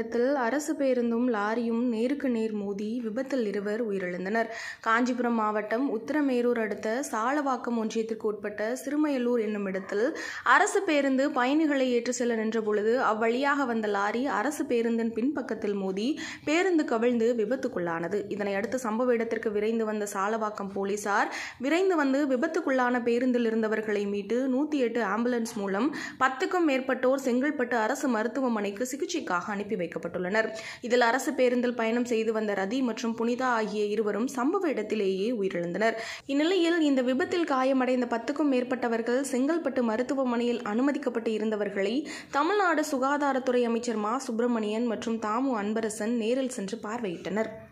இடத்தில் அரசு பேருந்தும் லாரியும் நேருக்கு நேர் மோதி விபத்தில் இருவர் உயிரிழந்தனர் காஞ்சிபுரம் மாவட்டம் உத்தரமேரூர் அடுத்த சாலவாக்கம் ஒன்றியத்திற்கு உட்பட்ட சிறுமையலூர் என்னும் இடத்தில் அரசு பேருந்து பயணிகளை ஏற்றி செல்ல நின்றபொழுது அவ்வழியாக வந்த லாரி அரசு பேருந்தின் பின்பக்கத்தில் மோதி பேருந்து கவிழ்ந்து விபத்துக்குள்ளானது இதனை அடுத்து சம்பவ இடத்திற்கு விரைந்து வந்த சாலவாக்கம் போலீசார் விரைந்து வந்து விபத்துக்குள்ளான பேருந்தில் இருந்தவர்களை மீட்டு நூற்றி எட்டு ஆம்புலன்ஸ் மூலம் பத்துக்கும் மேற்பட்டோர் செங்கல்பட்டு அரசு மருத்துவமனைக்கு சிகிச்சைக்காக அனுப்பி வைக்கப்பட்டுள்ளனர் இதில் அரசு பேருந்தில் பயணம் செய்து வந்த ரதி மற்றும் புனிதா ஆகிய இருவரும் சம்பவ இடத்திலேயே உயிரிழந்தனர் இந்நிலையில் இந்த விபத்தில் காயமடைந்த பத்துக்கும் மேற்பட்டவர்கள் செங்கல்பட்டு மருத்துவமனையில் அனுமதிக்கப்பட்டு இருந்தவர்களை தமிழ்நாடு சுகாதாரத்துறை அமைச்சர் மா சுப்பிரமணியன் மற்றும் தாமு அன்பரசன் நேரில் சென்று பார்வையிட்டனர்